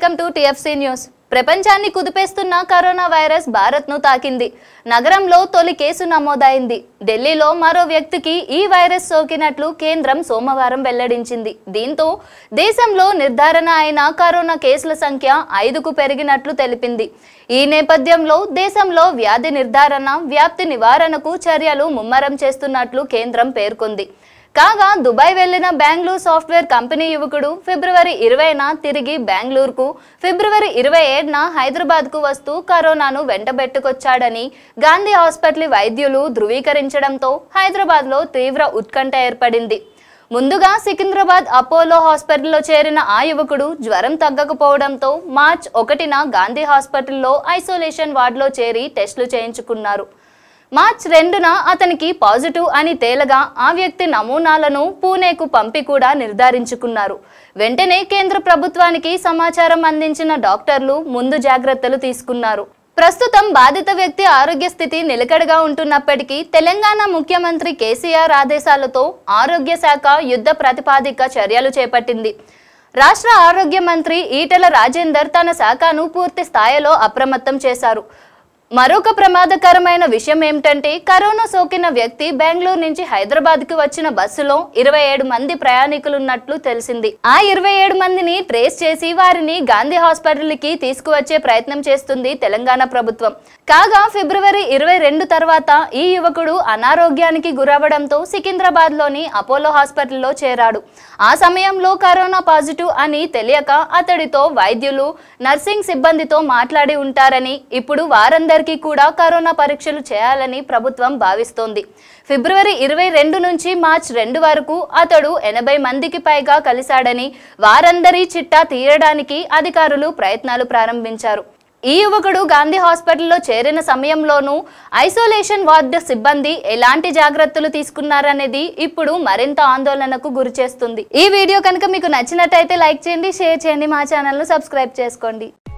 welcome to TFC news ప్రపంచాన్ని కుదిపేస్తున్న corona virus భారత్ను తాకింది నగరంలో తొలి కేసు నమోదైంది ఢిల్లీలో మరో వ్యక్తికి ఈ వైరస్ సోకినట్లు కేంద్రం సోమవారం వెల్లడించింది దీంతో దేశంలో నిర్ధారణ అయిన కరోనా కేసుల సంఖ్య ఐదుకు పెరిగినట్లు తెలిపింది ఈ నేపథ్యంలో దేశంలో వ్యాధి నిర్ధారణ వ్యాప్తి నివారణకు చర్యలు ముమ్మరం చేస్తున్నట్లు కేంద్రం పేర్కొంది కాగా దుబాయ్ వెళ్లిన బెంగళూరు సాఫ్ట్వేర్ కంపెనీ యువకుడు ఫిబ్రవరి ఇరవైన తిరిగి బెంగళూరుకు ఫిబ్రవరి ఇరవై ఏడున హైదరాబాద్కు వస్తూ కరోనాను వెంటబెట్టుకొచ్చాడని గాంధీ హాస్పిటల్ వైద్యులు ధృవీకరించడంతో హైదరాబాద్లో తీవ్ర ఉత్కంఠ ఏర్పడింది ముందుగా సికింద్రాబాద్ అపోలో హాస్పిటల్లో చేరిన ఆ యువకుడు జ్వరం తగ్గకపోవడంతో మార్చ్ ఒకటిన గాంధీ హాస్పిటల్లో ఐసోలేషన్ వార్డులో చేరి టెస్టులు చేయించుకున్నారు మార్చ్ రెండున అతనికి పాజిటివ్ అని తేలగా ఆ వ్యక్తి నమూనాలను పూణేకు పంపి కూడా నిర్ధారించుకున్నారు వెంటనే కేంద్ర ప్రభుత్వానికి సమాచారం అందించిన డాక్టర్లు ముందు జాగ్రత్తలు తీసుకున్నారు ప్రస్తుతం బాధిత వ్యక్తి ఆరోగ్య స్థితి నిలకడగా ఉంటున్నప్పటికీ తెలంగాణ ముఖ్యమంత్రి కేసీఆర్ ఆదేశాలతో ఆరోగ్య శాఖ యుద్ధ ప్రతిపాదిక చర్యలు చేపట్టింది రాష్ట్ర ఆరోగ్య మంత్రి ఈటెల రాజేందర్ తన శాఖను పూర్తి స్థాయిలో అప్రమత్తం చేశారు మరొక ప్రమాదకరమైన విషయం ఏమిటంటే కరోనా సోకిన వ్యక్తి బెంగళూరు నుంచి హైదరాబాద్ కు వచ్చిన బస్సులో ఇరవై ఏడు మంది ప్రయాణికులున్నట్లు తెలిసింది ఆ ఇరవై ఏడు మందిని ట్రేస్ చేసి వారిని గాంధీ హాస్పిటల్ కి తీసుకువచ్చే ప్రయత్నం చేస్తుంది తెలంగాణ ప్రభుత్వం కాగా ఫిబ్రవరి ఇరవై రెండు తర్వాత ఈ యువకుడు అనారోగ్యానికి గురవడంతో సికింద్రాబాద్ లోని అపోలో హాస్పిటల్లో చేరాడు ఆ సమయంలో కరోనా పాజిటివ్ అని తెలియక అతడితో వైద్యులు నర్సింగ్ సిబ్బందితో మాట్లాడి ఉంటారని ఇప్పుడు వారందరికీ కూడా కరోనా పరీక్షలు చేయాలని ప్రభుత్వం భావిస్తోంది ఫిబ్రవరి ఇరవై రెండు నుంచి మార్చ్ రెండు వరకు అతడు ఎనభై మందికి పైగా కలిశాడని వారందరి చిట్టా తీయడానికి అధికారులు ప్రయత్నాలు ప్రారంభించారు ఈ యువకుడు గాంధీ హాస్పిటల్లో చేరిన సమయంలోనూ ఐసోలేషన్ వార్డు సిబ్బంది ఎలాంటి జాగ్రత్తలు తీసుకున్నారనేది ఇప్పుడు మరింత ఆందోళనకు గురిచేస్తుంది ఈ వీడియో కనుక మీకు నచ్చినట్టయితే లైక్ చేయండి షేర్ చేయండి మా ఛానల్ను సబ్స్క్రైబ్ చేసుకోండి